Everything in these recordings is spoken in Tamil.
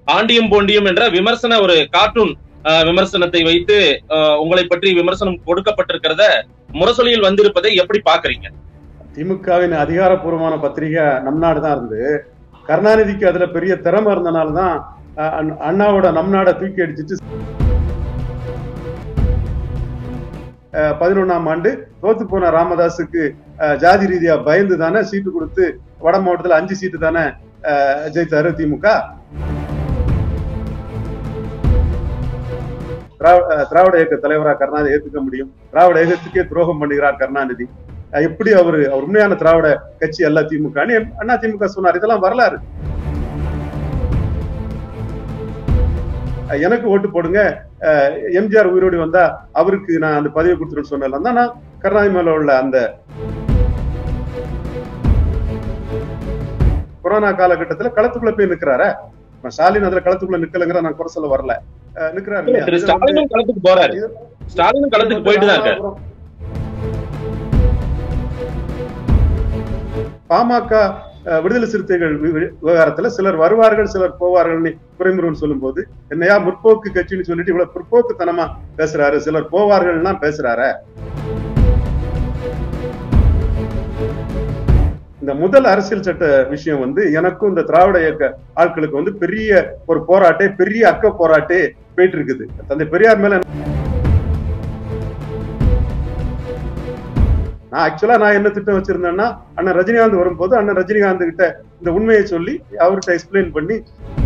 ஆண்டியும் போண்டியும் என்ற விமர்சன ஒரு கார்ட்டூன் விமர்சனத்தை வைத்து அஹ், உங்களை பற்றி விமர்சனம் கொடுக்கப்பட்டிருக்கிறத முரசொலியில் வந்திருப்பதை எப்படி பாக்குறீங்க திமுகவின் அதிகாரப்பூர்வமான பத்திரிகை நம் நாடு தான் இருந்து கருணாநிதிக்கு அதுல பெரிய திறமை இருந்தனால தான் அஹ், அண்ண- அண்ணாவோட நம் நாடை தூக்கி அடிச்சிட்டு பதினொன்னாம் ஆண்டு தோத்து போன ராமதாஸுக்கு அஹ், ஜாதி ரீதியா பயந்து தானே சீட்டு கொடுத்து வட மாவட்டத்துல அஞ்சு சீட்டு தானே அஹ், ஜெயித்தாரு திமுக திராவ- அஹ், திராவிட இயக்க தலைவரா கருணாநிதி ஏத்துக்க முடியும் திராவிட இயக்கத்துக்கே துரோகம் பண்ணுகிறார் கருணாநிதி அஹ் எப்படி அவரு அவர் உண்மையான திராவிட கட்சி அல்ல திமுக அண்ணா திமுக சொன்னார் இதெல்லாம் வரலாறு அஹ் எனக்கு ஓட்டு போடுங்க அஹ் எம்ஜிஆர் உயிரோடு வந்தா அவருக்கு நான் அந்த பதவி கொடுத்துருன்னு சொன்னல தான் நான் கருணாநிதி மேல உள்ள அந்த கொரோனா காலகட்டத்துல களத்துக்குள்ள போய் நிக்கிறாரே இப்ப ஸ்டாலின் அதுல களத்துக்குள்ள நிக்கலங்கிற நான் குறை சொல்ல வரல அஹ் நிக்கிறாரு இல்லையா? திரு இதுல வந்து- ஸ்டாலினும் களத்துக்கு போறாரு ஸ்டாலினும் களத்துக்கு போயிட்டு தான் இருக்காரு பாமக அஹ், விடுதலை சிறுத்தைகள் வி- வி- விவகாரத்துல சிலர் வருவார்கள் சிலர் போவார்கள்னு குறைமுருகன் சொல்லும்போது என்னையா முற்போக்கு கட்சின்னு சொல்லிட்டு இவ்வளவு பிற்போக்குத்தனமா பேசுறாரு சிலர் போவார்கள்னா பேசுறாரு இந்த முதல் அரசியல் சட்ட விஷயம் வந்து எனக்கும் இந்த திராவிட இயக்க ஆட்களுக்கு வந்து பெரிய ஒரு போராட்டே பெரிய அக்க போராட்டே போயிட்டு இருக்குது தந்தை பெரியார் மேல நான் ஆக்சுவலா நான் என்ன திட்டம் வச்சிருந்தேன்னா அண்ணன் ரஜினிகாந்த் வரும்போது அண்ணன் ரஜினிகாந்த் கிட்ட இந்த உண்மையை சொல்லி அவர்கிட்ட எக்ஸ்பிளைன் பண்ணி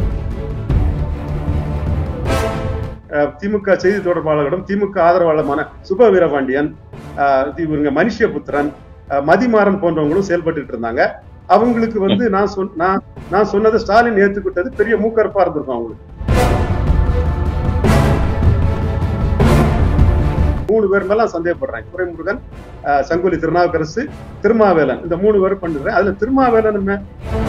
அஹ், திமுக செய்தி தொடர்பாளர்களிடம் திமுக ஆதரவாளமான சுப வீரபாண்டியன் அஹ், இவங்க மனுஷபுத்திரன் அஹ், மதிமாறன் போன்றவங்களும் செயல்பட்டு இருந்தாங்க அவங்களுக்கு வந்து நான் சொன்ன நான் நான் சொன்னதை ஸ்டாலின் ஏத்துக்கிட்டது பெரிய மூக்கற்பா இருந்திருக்கும் அவங்களுக்கு மூணு பேர் மேல நான் சந்தேகப்படுறேன் துரைமுருகன் அஹ், சங்கொலி திருநாவுக்கரசு திருமாவேலன் இந்த மூணு பேர் பண்ணுறேன் அதுல திருமாவேலன் மே-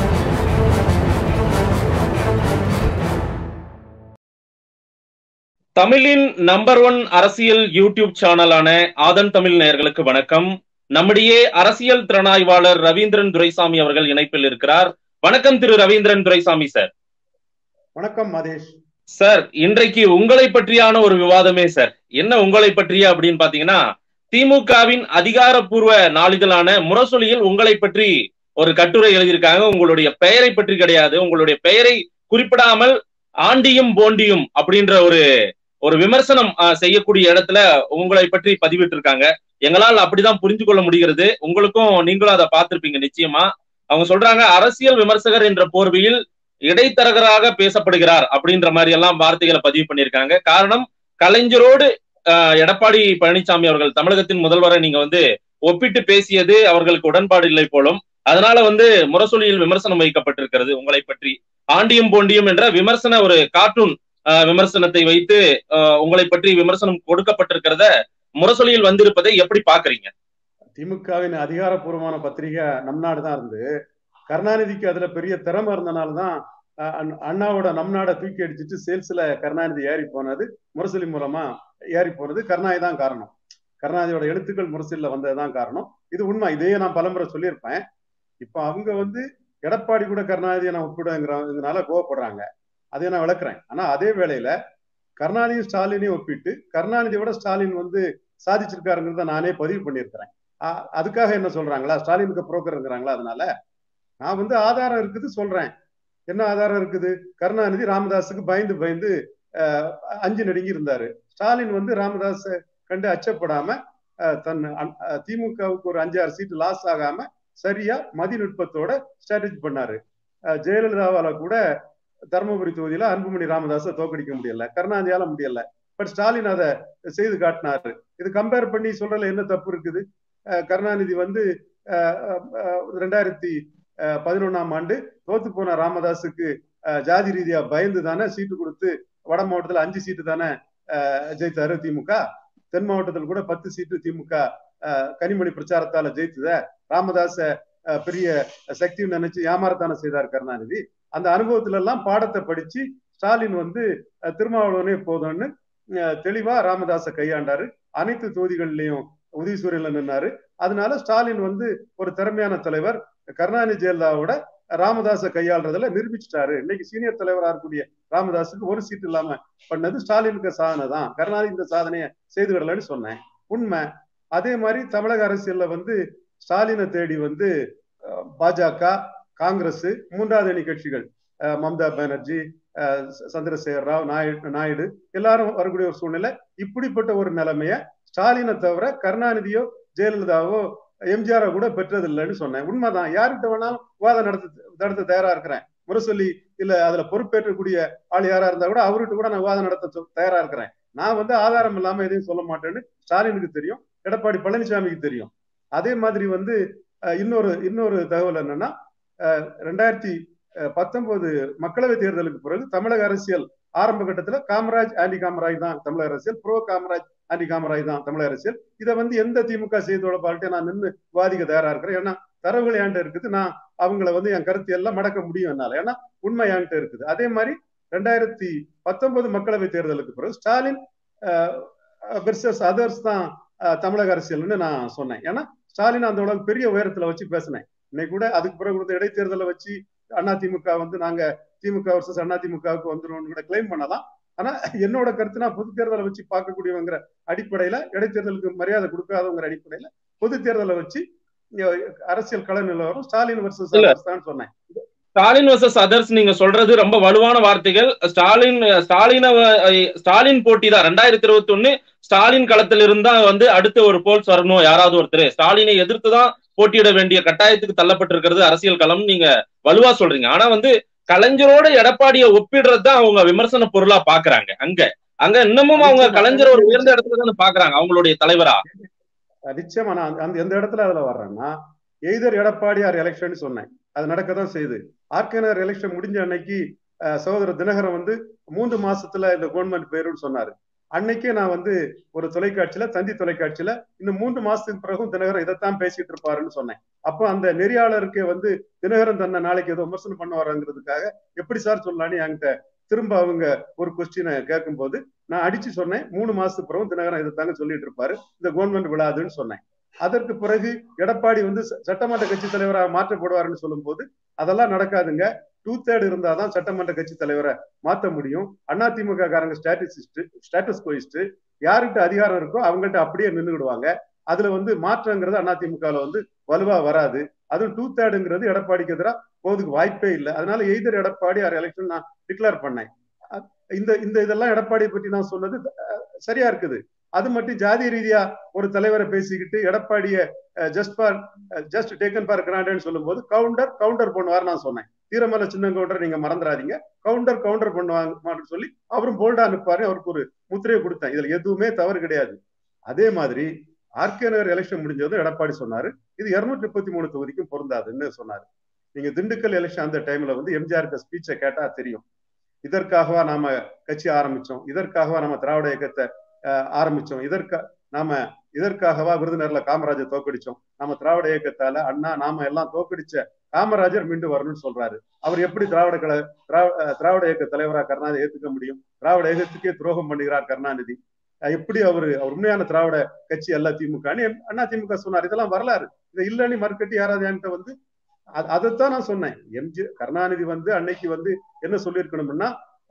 தமிழின் நம்பர் ஒன் அரசியல் யூடியூப் சேனலான ஆதன் தமிழ் நேயர்களுக்கு வணக்கம் நம்முடைய அரசியல் திறனாய்வாளர் ரவீந்திரன் துரைசாமி அவர்கள் இணைப்பில் இருக்கிறார் வணக்கம் திரு ரவீந்திரன் துரைசாமி சார் வணக்கம் மதேஷ் சார் இன்றைக்கு உங்களை பற்றியான ஒரு விவாதமே சார் என்ன உங்களை பற்றிய அப்படின்னு பாத்தீங்கன்னா திமுகவின் அதிகாரப்பூர்வ நாளிதழான முரசொலியில் உங்களை பற்றி ஒரு கட்டுரை எழுதியிருக்காங்க உங்களுடைய பெயரை பற்றி கிடையாது உங்களுடைய பெயரை குறிப்பிடாமல் ஆண்டியும் போண்டியும் அப்படின்ற ஒரு ஒரு விமர்சனம் ஆஹ், செய்யக்கூடிய இடத்துல உங்களை பற்றி பதிவிட்டிருக்காங்க எங்களால் அப்படிதான் புரிஞ்சு கொள்ள முடிகிறது உங்களுக்கும் நீங்களும் அதை பார்த்திருப்பீங்க நிச்சயமா அவங்க சொல்றாங்க அரசியல் விமர்சகர் என்ற போர்வையில் இடைத்தரகராக பேசப்படுகிறார் அப்படின்ற மாதிரி எல்லாம் வார்த்தைகளை பதிவு பண்ணியிருக்காங்க காரணம் கலைஞரோடு ஆஹ், எடப்பாடி பழனிசாமி அவர்கள் தமிழகத்தின் முதல்வரை நீங்க வந்து ஒப்பிட்டு பேசியது அவர்களுக்கு உடன்பாடு இல்லை போலும் அதனால வந்து முரசொலியில் விமர்சனம் வைக்கப்பட்டிருக்கிறது உங்களை பற்றி ஆண்டியும் போண்டியும் என்ற விமர்சன ஒரு கார்ட்டூன் ஆஹ், விமர்சனத்தை வைத்து ஆஹ், உங்களை பற்றி விமர்சனம் கொடுக்கப்பட்டிருக்கிறத முரசொலியில் வந்திருப்பதை எப்படி பாக்குறீங்க திமுகவின் அதிகாரப்பூர்வமான பத்திரிகை நம் நாடு தான் இருந்து கருணாநிதிக்கு அதுல பெரிய திறமை இருந்தனால தான் அஹ், அண்ண- அண்ணாவோட நம் நாடை தூக்கி அடிச்சிட்டு சேல்ஸ்ல கருணாநிதி ஏறி போனது முரசொலி மூலமா ஏறி போனது கருணாநிதி தான் காரணம் கருணாநிதியோட எழுத்துக்கள் முரசொலியில வந்ததுதான் காரணம் இது உண்மை இதையே நான் பலமுறை சொல்லியிருப்பேன் இப்போ அவங்க வந்து எடப்பாடி கூட கருணாநிதியை நான் ஒப்பிடுங்கிறதுனால கோவப்படுறாங்க அதை நான் விளக்குறேன் ஆனா அதே வேளையில கருணாநிதி ஸ்டாலினையும் ஒப்பிட்டு கருணாநிதியோட ஸ்டாலின் வந்து சாதிச்சிருக்காருங்கிறத நானே பதிவு பண்ணியிருக்கிறேன் அ- அதுக்காக என்ன சொல்றாங்களா ஸ்டாலினுக்கு புரோக்கருங்கிறாங்களா அதனால நான் வந்து ஆதாரம் இருக்குது சொல்றேன் என்ன ஆதாரம் இருக்குது கருணாநிதி ராமதாஸுக்கு பயந்து பயந்து அஹ், அஞ்சு நடுங்கி இருந்தாரு ஸ்டாலின் வந்து ராமதாஸ கண்டு அச்சப்படாம அஹ், தன் அ- அஹ், திமுகவுக்கு ஒரு அஞ்சாறு சீட்டு லாஸ் ஆகாம சரியா மதிநுட்பத்தோட ஸ்ட்ராட்டஜி பண்ணாரு அஹ், ஜெயலலிதாவால கூட தருமபுரி தொகுதியில அன்புமணி ராமதாஸை தோக்கடிக்க முடியல கருணாநிதியால முடியல பட் ஸ்டாலின் அதை செய்து காட்டினாரு இது கம்பேர் பண்ணி சொல்றதுல என்ன தப்பு இருக்குது அஹ், கருணாநிதி வந்து அஹ், அஹ், ரெண்டாயிரத்தி அஹ், பதினொண்ணாம் ஆண்டு தோத்து போன ராமதாஸுக்கு அஹ், ஜாதி ரீதியா பயந்து தானே சீட்டு கொடுத்து வட மாவட்டத்துல அஞ்சு சீட்டு தானே அஹ், ஜெயித்தாரு திமுக தென் மாவட்டத்தில் கூட பத்து சீட்டு திமுக அஹ், கனிமொழி பிரச்சாரத்தால ஜெயித்தத ராமதாஸ அஹ், பெரிய சக்தின்னு நினைச்சு ஏமாறத்தானே செய்தார் கருணாநிதி அந்த அனுபவத்துல எல்லாம் பாடத்தை படிச்சு ஸ்டாலின் வந்து அஹ், திருமாவளவனே போதும்னு அஹ், தெளிவா ராமதாஸை கையாண்டாரு அனைத்து தொகுதிகள்லயும் உதயசூரியன்ல நின்னாரு அதனால ஸ்டாலின் வந்து ஒரு திறமையான தலைவர் கருணாநிதி ஜெயலலிதாவோட ராமதாஸை கையாளுறதுல நிரூபிச்சிட்டாரு இன்னைக்கு சீனியர் தலைவரா இருக்கக்கூடிய ராமதாஸுக்கு ஒரு சீட் இல்லாம பண்ணது ஸ்டாலினுக்கு சாதனை தான் கருணாநிதி இந்த சாதனையை செய்து விடலன்னு சொன்னேன் உண்மை அதே மாதிரி தமிழக அரசியல்ல வந்து ஸ்டாலினை தேடி வந்து பாஜக காங்கிரஸ் மூன்றாவது அணி கட்சிகள் மம்தா பானர்ஜி சந்திரசேகர் ராவ் நாயுடு நாயுடு எல்லாரும் வரக்கூடிய ஒரு சூழ்நிலை இப்படிப்பட்ட ஒரு நிலைமைய ஸ்டாலினை தவிர கருணாநிதியோ ஜெயலலிதாவோ எம்ஜிஆரை கூட பெற்றதில்லைன்னு சொன்னேன் உண்மைதான் யார்கிட்ட வேணாலும் விவாதம் நடத்த நடத்த தயாரா இருக்கிறேன் முரசொல்லி இல்ல அதுல பொறுப்பேற்றக்கூடிய ஆள் யாரா இருந்தா கூட அவர்கிட்ட கூட நான் விவாதம் நடத்த தயாரா இருக்கிறேன் நான் வந்து ஆதாரம் இல்லாம எதையும் சொல்ல மாட்டேன்னு ஸ்டாலினுக்கு தெரியும் எடப்பாடி பழனிசாமிக்கு தெரியும் அதே மாதிரி வந்து இன்னொரு இன்னொரு தகவல் என்னன்னா ரெண்டாயிரத்தி பத்தொன்பது மக்களவை தேர்தலுக்கு பிறகு தமிழக அரசியல் ஆரம்ப கட்டத்துல காமராஜ் ஆண்டி காமராஜ் தான் தமிழக அரசியல் ப்ரோ காமராஜ் ஆண்டி காமராஜ் தான் தமிழக அரசியல் இதை வந்து எந்த திமுக செய்தியோட பால்ட்டே நான் நின்று வாதிக்க தயாரா இருக்கிறேன் ஏன்னா தரவுகள் என்கிட்ட இருக்குது நான் அவங்கள வந்து என் கருத்து எல்லாம் மடக்க முடியும் என்னால ஏன்னா உண்மை என்கிட்ட இருக்குது அதே மாதிரி ரெண்டாயிரத்தி பத்தொன்பது மக்களவை தேர்தலுக்கு பிறகு ஸ்டாலின் வெர்சஸ் அதர்ஸ் தான் தமிழக அரசியல்னு நான் சொன்னேன் ஏன்னா ஸ்டாலின் அந்த உலக பெரிய உயரத்துல வச்சு பேசினேன் இன்னைக்கு கூட அதுக்கு பிறகு கொடுத்த இடைத்தேர்தலை வச்சு அண்ணா திமுக வந்து நாங்க திமுக வர்சஸ் அண்ணா திமுகவுக்கு வந்துடும் கூட கிளைம் பண்ணலாம் ஆனா என்னோட கருத்து நான் பொது தேர்தலை வச்சு பார்க்கக்கூடியவங்கிற அடிப்படையில இடைத்தேர்தலுக்கு மரியாதை கொடுக்காதவங்கிற அடிப்படையில பொது தேர்தலை வச்சு அரசியல் கள நிலவரம் ஸ்டாலின் வர்சஸ் தான் சொன்னேன் ஸ்டாலின் வர்சஸ் அதர்ஸ் நீங்க சொல்றது ரொம்ப வலுவான வார்த்தைகள் ஸ்டாலின் ஸ்டாலின ஸ்டாலின் போட்டி தான் ரெண்டாயிரத்தி இருபத்தி ஒண்ணு ஸ்டாலின் களத்தில் இருந்தா வந்து அடுத்த ஒரு போல்ஸ் வரணும் யாராவது ஒருத்தர் ஸ்டாலினை எதிர்த்து தான் போட்டியிட வேண்டிய கட்டாயத்துக்கு தள்ளப்பட்டிருக்கிறது அரசியல் களம் நீங்க வலுவா சொல்றீங்க ஆனா வந்து கலைஞரோட எடப்பாடியை ஒப்பிடுறது தான் அவங்க விமர்சன பொருளா பாக்குறாங்க அங்க அங்க இன்னமும் அவங்க கலைஞர் ஒரு உயர்ந்த இடத்துல தானே பாக்குறாங்க அவங்களுடைய தலைவரா நிச்சயமா நான் அந்த எந்த இடத்துல அதுல வர்றேன்னா எய்தர் எடப்பாடியார் எலெக்ஷன் சொன்னேன் அது நடக்கதான் செய்யுது ஆர்கேனர் எலெக்ஷன் முடிஞ்ச அன்னைக்கு சகோதரர் தினகரன் வந்து மூன்று மாசத்துல இந்த கவர்மெண்ட் போயிருன்னு சொன்னாரு அன்னைக்கே நான் வந்து ஒரு தொலைக்காட்சியில தந்தி தொலைக்காட்சியில இன்னும் மூன்று மாசத்துக்கு பிறகும் தினகரன் இதைத்தான் பேசிட்டு இருப்பாருன்னு சொன்னேன் அப்போ அந்த நெறியாளருக்கு வந்து தினகரன் தன்னை நாளைக்கு ஏதோ விமர்சனம் பண்ண வராங்கிறதுக்காக எப்படி சார் சொல்லலான்னு என்கிட்ட திரும்ப அவங்க ஒரு கொஸ்டினை கேட்கும் போது நான் அடிச்சு சொன்னேன் மூணு மாசத்துக்கு பிறகும் தினகரன் இதை தாங்க சொல்லிட்டு இருப்பாரு இந்த கவர்மெண்ட் விழாதுன்னு சொன்னேன் அதற்கு பிறகு எடப்பாடி வந்து சட்டமன்ற கட்சி தலைவராக மாற்றப்படுவாருன்னு சொல்லும் போது அதெல்லாம் நடக்காதுங்க டூ தேர்ட் இருந்தாதான் சட்டமன்ற கட்சி தலைவரை மாத்த முடியும் அதிமுக காரங்க ஸ்டாட்டிஸ்டிஸ்ட் ஸ்டாட்டஸ் கோயிஸ்ட் யாருக்கிட்ட அதிகாரம் இருக்கோ அவங்கள்ட்ட அப்படியே நின்றுடுவாங்க அதுல வந்து மாற்றங்கிறது அதிமுகல வந்து வலுவா வராது அதுவும் டூ தேர்டுங்கிறது எடப்பாடிக்கு எதிராக போவதுக்கு வாய்ப்பே இல்லை அதனால எய்தர் எடப்பாடி ஆர் எலெக்ஷன் நான் டிக்ளேர் பண்ணேன் இந்த இந்த இதெல்லாம் எடப்பாடியை பற்றி நான் சொன்னது சரியா இருக்குது அது மட்டும் ஜாதி ரீதியா ஒரு தலைவரை பேசிக்கிட்டு எடப்பாடிய just for just taken for கிராண்டட்னு சொல்லும் போது கவுண்டர் கவுண்டர் பண்ணுவார் நான் சொன்னேன் தீரமலை சின்ன கவுண்டர் நீங்க மறந்துடாதீங்க கவுண்டர் கவுண்டர் பண்ணுவாங்க சொல்லி அவரும் போல்டா நிற்பாரு அவருக்கு ஒரு முத்திரையை கொடுத்தேன் இதுல எதுவுமே தவறு கிடையாது அதே மாதிரி ஆர்கே நகர் எலெக்ஷன் முடிஞ்சதும் எடப்பாடி சொன்னாரு இது இருநூத்தி முப்பத்தி மூணு தொகுதிக்கும் பொருந்தாதுன்னு சொன்னாரு நீங்க திண்டுக்கல் எலெக்ஷன் அந்த டைம்ல வந்து எம்ஜிஆருக்கு ஸ்பீச்சை கேட்டா தெரியும் இதற்காகவா நாம கட்சி ஆரம்பிச்சோம் இதற்காகவா நம்ம திராவிட இயக்கத்தை ஆரம்பிச்சோம் இதற்கா நாம இதற்காகவா விருதுநர்ல காமராஜர் தோக்கடிச்சோம் நம்ம திராவிட இயக்கத்தால அண்ணா நாம எல்லாம் தோக்கடிச்ச காமராஜர் மீண்டும் வரணும்னு சொல்றாரு அவர் எப்படி திராவிட கல திராவிட இயக்க தலைவரா கருணாநிதி ஏத்துக்க முடியும் திராவிட இயக்கத்துக்கே துரோகம் பண்ணுகிறார் கருணாநிதி எப்படி அவரு அவர் உண்மையான திராவிட கட்சி அல்ல திமுக அண்ணா திமுக சொன்னார் இதெல்லாம் வரலாறு இதை இல்லன்னு மறுக்கட்டி யாராவது என்கிட்ட வந்து அதைத்தான் நான் சொன்னேன் எம்ஜி கருணாநிதி வந்து அன்னைக்கு வந்து என்ன சொல்லியிருக்கணும்னா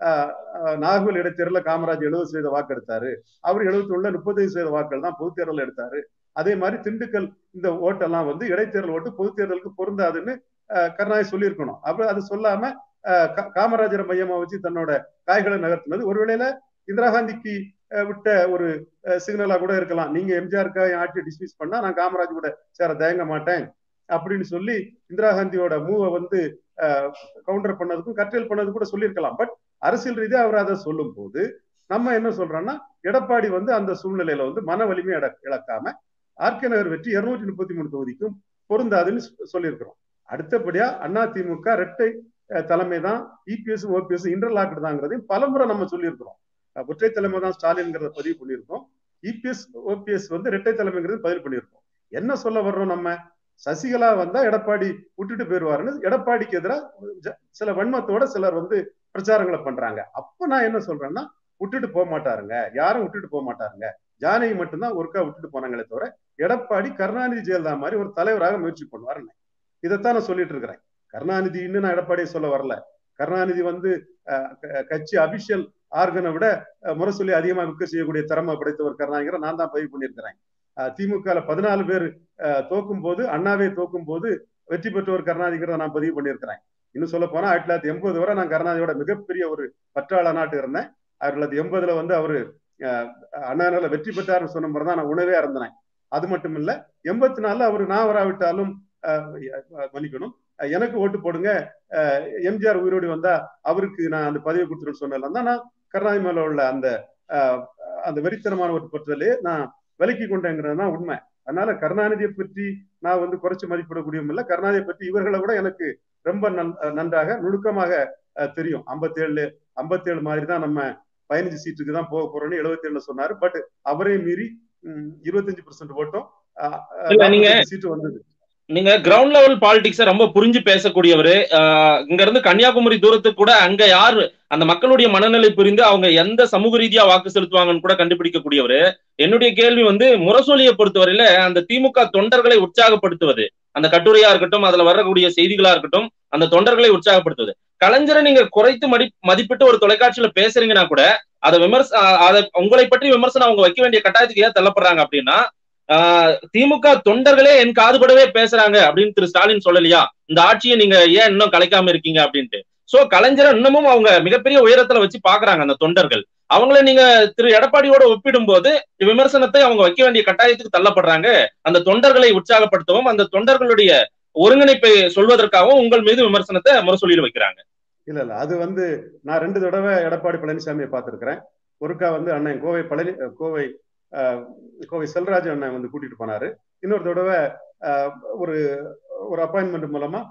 நாகூர் இடைத்தேர்தல காமராஜ் எழுபது சதவீத வாக்கு எடுத்தாரு அவர் எழுபத்தி ஒண்ணுல முப்பத்தைந்து சதவீத வாக்குகள் தான் பொது தேர்தல் எடுத்தாரு அதே மாதிரி திண்டுக்கல் இந்த ஓட்டெல்லாம் வந்து இடைத்தேர்தல் ஓட்டு பொது தேர்தலுக்கு பொருந்தாதுன்னு கருணாநிதி சொல்லியிருக்கணும் அப்ப அது சொல்லாம காமராஜரை மையமா வச்சு தன்னோட காய்களை நகர்த்தினது ஒருவேளையில இந்திரா காந்திக்கு விட்ட ஒரு சிக்னலா கூட இருக்கலாம் நீங்க எம்ஜிஆருக்காக ஆட்சியை டிஸ்மிஸ் பண்ணா நான் காமராஜ் கூட சேர தயங்க மாட்டேன் அப்படின்னு சொல்லி இந்திரா காந்தியோட மூவை வந்து கவுண்டர் பண்ணதுக்கும் கற்றல் பண்ணது கூட சொல்லியிருக்கலாம் பட் அரசியல் ரீதியா அவர் அதை சொல்லும் போது நம்ம என்ன சொல்றோம்னா எடப்பாடி வந்து அந்த சூழ்நிலையில வந்து மன வலிமை இழக்காம ஆர்கே நகர் வெற்றி இருநூற்றி முப்பத்தி மூணு தொகுதிக்கும் பொருந்தாதுன்னு சொல்லியிருக்கிறோம் அடுத்தபடியா அண்ணா திமுக இரட்டை தலைமை தான் இபிஎஸ் ஓபிஎஸ் இன்டர்லாக்டு தாங்கிறதையும் பலமுறை நம்ம சொல்லியிருக்கிறோம் ஒற்றை தலைமை தான் ஸ்டாலின்ங்கிறத பதிவு பண்ணியிருக்கோம் இபிஎஸ் ஓபிஎஸ் வந்து இரட்டை தலைமைங்கிறது பதிவு பண்ணியிருக்கோம் என்ன சொல்ல வர்றோம் நம்ம சசிகலா வந்தா எடப்பாடி விட்டுட்டு போயிருவாருன்னு எடப்பாடிக்கு எதிராக சில வன்மத்தோட சிலர் வந்து பிரச்சாரங்களை பண்றாங்க அப்ப நான் என்ன சொல்றேன்னா விட்டுட்டு போக மாட்டாருங்க யாரும் விட்டுட்டு போக மாட்டாருங்க ஜானகி மட்டும்தான் ஒருக்கா விட்டுட்டு போனாங்களே தவிர எடப்பாடி கருணாநிதி ஜெயலலிதா மாதிரி ஒரு தலைவராக முயற்சி பண்ணுவாருன்னு இதைத்தான் நான் சொல்லிட்டு இருக்கிறேன் கருணாநிதினு நான் எடப்பாடியை சொல்ல வரல கருணாநிதி வந்து கட்சி அபிஷியல் ஆர்கனை விட முரசொலி அதிகமாக விற்க செய்யக்கூடிய திறமை படைத்தவர் கருணாநிதிங்கிற நான் தான் பதிவு பண்ணியிருக்கிறேன் திமுக பதினாலு பேர் தோக்கும் போது அண்ணாவே தோக்கும் போது வெற்றி பெற்றவர் கருணாநிதிங்கிறத நான் பதிவு பண்ணியிருக்கிறேன் இன்னும் சொல்ல போனா ஆயிரத்தி தொள்ளாயிரத்தி எண்பது வரை நான் கருணாநிதியோட மிகப்பெரிய ஒரு பற்றாள நாட்டு இருந்தேன் ஆயிரத்தி தொள்ளாயிரத்தி எண்பதுல வந்து அவரு அண்ணாநில வெற்றி பெற்றார்னு சொன்ன மாதிரி தான் நான் உணவே இருந்தேன் அது மட்டும் இல்ல எண்பத்தி நாலுல அவர் நான் வராவிட்டாலும் மன்னிக்கணும் எனக்கு ஓட்டு போடுங்க எம்ஜிஆர் உயிரோடு வந்தா அவருக்கு நான் அந்த பதவி கொடுத்துருன்னு சொன்னதுல தான் நான் கருணாநிதி மேல உள்ள அந்த அந்த வெறித்தனமான ஒரு பற்றலே நான் விலக்கி கொண்டேங்கிறது தான் உண்மை அதனால கருணாநிதியை பற்றி நான் வந்து குறைச்சு மதிப்பிடக்கூடியவும் இல்லை கருணாநிதியை பற்றி இவர்களை விட எனக்கு ரொம்ப நன்றாக நுணுக்கமாக தெரியும் ஐம்பத்தேழு ஐம்பத்தேழு மாதிரி தான் நம்ம பதினஞ்சு சீட்டுக்கு தான் போக போறோம்னு எழுபத்தி ஏழுல சொன்னாரு பட் அவரையும் மீறி இருபத்தஞ்சு பெர்சென்ட் ஓட்டும் சீட்டு வந்தது நீங்க கிரவுண்ட் லெவல் பாலிடிக்ஸ ரொம்ப புரிஞ்சு பேசக்கூடியவர் இங்க இருந்து கன்னியாகுமரி தூரத்துக்கு கூட அங்க யாரு அந்த மக்களுடைய மனநிலை புரிந்து அவங்க எந்த சமூக ரீதியா வாக்கு செலுத்துவாங்கன்னு கூட கண்டுபிடிக்கக்கூடியவர் என்னுடைய கேள்வி வந்து முரசொலியை பொறுத்தவரையில அந்த திமுக தொண்டர்களை உற்சாகப்படுத்துவது அந்த கட்டுரையா இருக்கட்டும் அதுல வரக்கூடிய செய்திகளா இருக்கட்டும் அந்த தொண்டர்களை உற்சாகப்படுத்துவது கலைஞரை நீங்க குறைத்து மதி மதிப்பிட்டு ஒரு தொலைக்காட்சியில பேசுறீங்கன்னா கூட அதை விமர்ச அதை உங்களை பற்றி விமர்சனம் அவங்க வைக்க வேண்டிய கட்டாயத்துக்கு ஏன் தள்ளப்படுறாங்க அப்படின்னா திமுக தொண்டர்களே என் காதுபடவே பேசுறாங்க அப்படின்னு திரு ஸ்டாலின் சொல்லலையா இந்த ஆட்சியை நீங்க ஏன் இன்னும் கலைக்காம இருக்கீங்க அப்படின்ட்டு சோ கலைஞரை இன்னமும் அவங்க மிகப்பெரிய உயரத்துல வச்சு பாக்குறாங்க அந்த தொண்டர்கள் அவங்கள நீங்க திரு எடப்பாடியோட ஒப்பிடும் போது விமர்சனத்தை அவங்க வைக்க வேண்டிய கட்டாயத்துக்கு தள்ளப்படுறாங்க அந்த தொண்டர்களை உற்சாகப்படுத்தவும் அந்த தொண்டர்களுடைய ஒருங்கிணைப்பை சொல்வதற்காகவும் உங்கள் மீது விமர்சனத்தை முரசொலியில் வைக்கிறாங்க இல்ல இல்ல அது வந்து நான் ரெண்டு தடவை எடப்பாடி பழனிசாமியை பார்த்திருக்கிறேன் ஒருக்கா வந்து அண்ணன் கோவை பழனி கோவை கோவை செல்வராஜ் அண்ணன் வந்து கூட்டிட்டு போனாரு இன்னொரு தடவை ஒரு ஒரு அப்பாயின்மெண்ட் மூலமா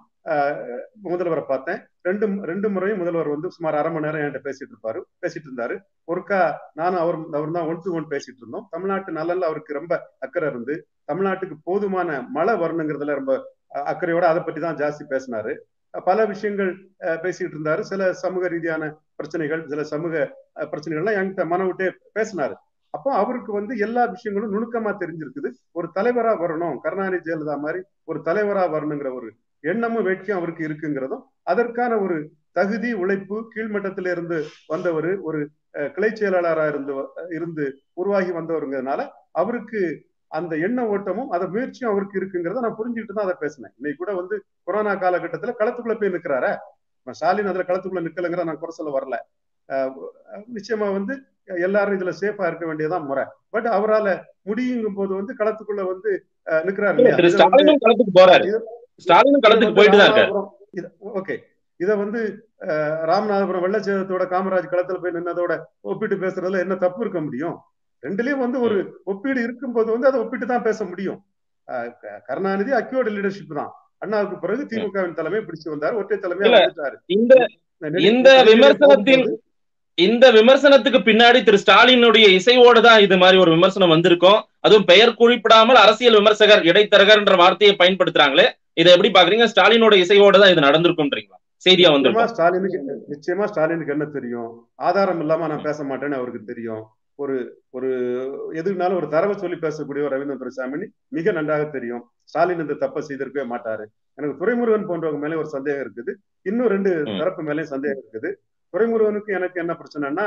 முதல்வரை பார்த்தேன் ரெண்டு ரெண்டு முறையும் முதல்வர் வந்து சுமார் அரை மணி நேரம் என்கிட்ட பேசிட்டு இருப்பாரு பேசிட்டு இருந்தாரு ஒருக்கா நானும் அவர் அவர் தான் ஒன் டு ஒன் பேசிட்டு இருந்தோம் தமிழ்நாட்டு நலன்ல அவருக்கு ரொம்ப அக்கறை இருந்து தமிழ்நாட்டுக்கு போதுமான மழை வரணுங்கிறதுல ரொம்ப அக்கறையோட அதை பற்றி தான் ஜாஸ்தி பேசினாரு பல விஷயங்கள் பேசிட்டு இருந்தாரு சில சமூக ரீதியான பிரச்சனைகள் சில சமூக பிரச்சனைகள்லாம் என்கிட்ட மன விட்டே பேசினாரு அப்போ அவருக்கு வந்து எல்லா விஷயங்களும் நுணுக்கமா தெரிஞ்சிருக்குது ஒரு தலைவரா வரணும் கருணாநிதி ஜெயலலிதா மாதிரி ஒரு தலைவரா வரணுங்கிற ஒரு எண்ணமும் வேட்கையும் அவருக்கு இருக்குங்கிறதும் அதற்கான ஒரு தகுதி உழைப்பு கீழ்மட்டத்தில இருந்து வந்தவர் ஒரு கிளை செயலாளராக இருந்து இருந்து உருவாகி வந்தவருங்கிறதுனால அவருக்கு அந்த எண்ண ஓட்டமும் அந்த முயற்சியும் அவருக்கு இருக்குங்கிறத நான் புரிஞ்சுக்கிட்டு தான் அதை பேசினேன் இன்னைக்கு கூட வந்து கொரோனா காலகட்டத்துல களத்துக்குள்ள போய் நிற்கிறாரா ஸ்டாலின் அதுல களத்துக்குள்ள நிக்கலைங்கிற நான் குறை சொல்ல வரல நிச்சயமா வந்து எல்லாரும் இதுல சேஃபா இருக்க வேண்டியதான் முறை பட் அவரால் முடியுங்கும் போது வந்து களத்துக்குள்ள வந்து நிக்கிறாரு ஸ்டாலினும் களத்துக்கு போறாரு ஸ்டாலினும் களத்துக்கு போயிட்டு தான் இருக்காரு ஓகே இத வந்து ராமநாதபுரம் வெள்ளச்சேதத்தோட காமராஜ் களத்துல போய் நின்னதோட ஒப்பிட்டு பேசுறதுல என்ன தப்பு இருக்க முடியும் ரெண்டுலயும் வந்து ஒரு ஒப்பீடு இருக்கும்போது வந்து அதை ஒப்பிட்டு தான் பேச முடியும் கருணாநிதி அக்யூர்டு லீடர்ஷிப் தான் அண்ணாவுக்கு பிறகு திமுகவின் தலைமை பிடிச்சு வந்தாரு ஒற்றை தலைமையா வந்துட்டாரு இந்த இந்த விமர்சனத்தின் இந்த விமர்சனத்துக்கு பின்னாடி திரு ஸ்டாலினுடைய இசையோடு தான் இது மாதிரி ஒரு விமர்சனம் வந்திருக்கும் அதுவும் பெயர் குறிப்பிடாமல் அரசியல் விமர்சகர் இடைத்தரகர்ன்ற வார்த்தையை பயன்படுத்துறாங்களே இதை எப்படி பாக்குறீங்க ஸ்டாலினோட இசையோடு தான் இது நடந்திருக்கும்ன்றீங்களா செய்தியா வந்து ஸ்டாலினுக்கு நிச்சயமா ஸ்டாலினுக்கு என்ன தெரியும் ஆதாரம் இல்லாம நான் பேச மாட்டேன்னு அவருக்கு தெரியும் ஒரு ஒரு எதுனாலும் ஒரு தரவை சொல்லி பேசக்கூடிய ரவீந்திர துரைசாமி மிக நன்றாக தெரியும் ஸ்டாலின் இந்த தப்பை செய்திருக்கவே மாட்டாரு எனக்கு துரைமுருகன் போன்றவங்க மேலே ஒரு சந்தேகம் இருக்குது இன்னும் ரெண்டு தரப்பு மேலேயும் சந்தேகம் இருக்குது துரைமுருகனுக்கு எனக்கு என்ன பிரச்சனைனா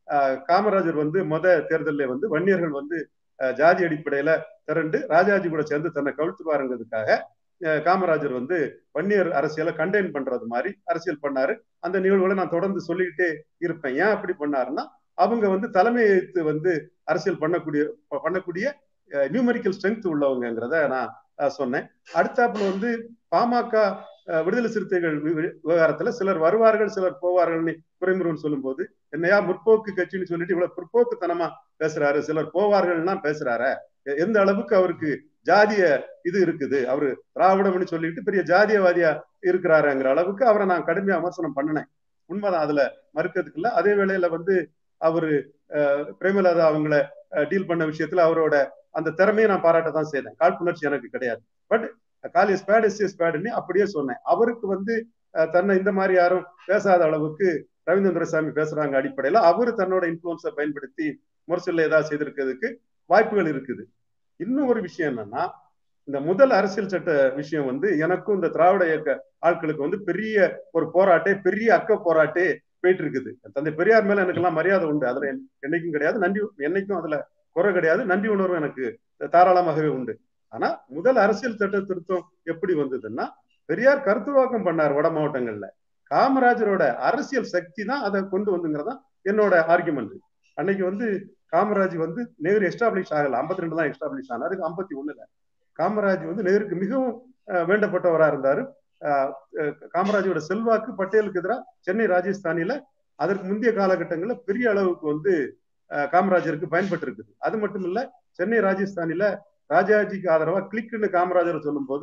காமராஜர் வந்து மொத தேர்தலில் வந்து வன்னியர்கள் வந்து ஜாதி அடிப்படையில திரண்டு ராஜாஜி கூட சேர்ந்து தன்னை கவிழ்த்து பாருங்கிறதுக்காக காமராஜர் வந்து வன்னியர் அரசியலை கண்டெயின் பண்றது மாதிரி அரசியல் பண்ணாரு அந்த நிகழ்வுகளை நான் தொடர்ந்து சொல்லிக்கிட்டே இருப்பேன் ஏன் அப்படி பண்ணாருன்னா அவங்க வந்து தலைமை ஏற்று வந்து அரசியல் பண்ணக்கூடிய பண்ணக்கூடிய நியூமெரிக்கல் ஸ்ட்ரென்த் உள்ளவங்கிறத நான் சொன்னேன் அடுத்தாப்புல வந்து பாமக விடுதலை சிறுத்தைகள் விவகாரத்துல சிலர் வருவார்கள் சிலர் போவார்கள்னு துறைமுருகன் சொல்லும் போது என்னையா முற்போக்கு கட்சின்னு சொல்லிட்டு இவ்வளவு பிற்போக்குத்தனமா பேசுறாரு சிலர் போவார்கள்னா பேசுறாரு எந்த அளவுக்கு அவருக்கு ஜாதிய இது இருக்குது அவரு திராவிடம்னு சொல்லிட்டு பெரிய ஜாதியவாதியா இருக்கிறாருங்கிற அளவுக்கு அவரை நான் கடுமையா விமர்சனம் பண்ணினேன் உண்மைதான் அதுல மறுக்கிறதுக்கு இல்ல அதே வேளையில வந்து அவரு பிரேமலதா அவங்கள டீல் பண்ண விஷயத்துல அவரோட அந்த திறமையை நான் பாராட்ட தான் செய்தேன் காழ்ப்புணர்ச்சி எனக்கு கிடையாது but call is bad is is பேடுன்னு அப்படியே சொன்னேன் அவருக்கு வந்து தன்னை இந்த மாதிரி யாரும் பேசாத அளவுக்கு ரவீந்திர சாமி பேசுறாங்க அடிப்படையில அவரு தன்னோட இன்ஃபுளுன்ஸை பயன்படுத்தி முரசொல்ல ஏதாவது செய்திருக்கிறதுக்கு வாய்ப்புகள் இருக்குது இன்னும் ஒரு விஷயம் என்னன்னா இந்த முதல் அரசியல் சட்ட விஷயம் வந்து எனக்கும் இந்த திராவிட இயக்க ஆட்களுக்கு வந்து பெரிய ஒரு போராட்டே பெரிய அக்க போராட்டே போயிட்டு இருக்குது தந்தை பெரியார் மேல எனக்கு எல்லாம் மரியாதை உண்டு அதுல என்னைக்கும் கிடையாது நன்றி என்னைக்கும் அதுல குறை கிடையாது நன்றி உணர்வு எனக்கு தாராளமாகவே உண்டு ஆனா முதல் அரசியல் சட்ட திருத்தம் எப்படி வந்ததுன்னா பெரியார் கருத்துருவாக்கம் பண்ணார் வட மாவட்டங்கள்ல காமராஜரோட அரசியல் சக்தி தான் அதை கொண்டு வந்துங்கிறதா என்னோட ஆர்குமெண்ட் அன்னைக்கு வந்து காமராஜ் வந்து நேரு எஸ்டாப்ளிஷ் ஆகல ஐம்பத்தி ரெண்டு தான் எஸ்டாப்ளிஷ் ஆனாரு ஐம்பத்தி ஒண்ணுல காமராஜ் வந்து நேருக்கு மிகவும் வேண்டப்பட்டவரா இருந்தாரு காமராஜோட செல்வாக்கு பட்டேலுக்கு எதிராக சென்னை ராஜஸ்தானில அதற்கு முந்தைய காலகட்டங்களில் பெரிய அளவுக்கு வந்து காமராஜருக்கு பயன்பட்டு இருக்குது அது மட்டும் இல்ல சென்னை ராஜஸ்தானில ராஜாஜிக்கு ஆதரவா கிளிக்னு காமராஜர் சொல்லும் போது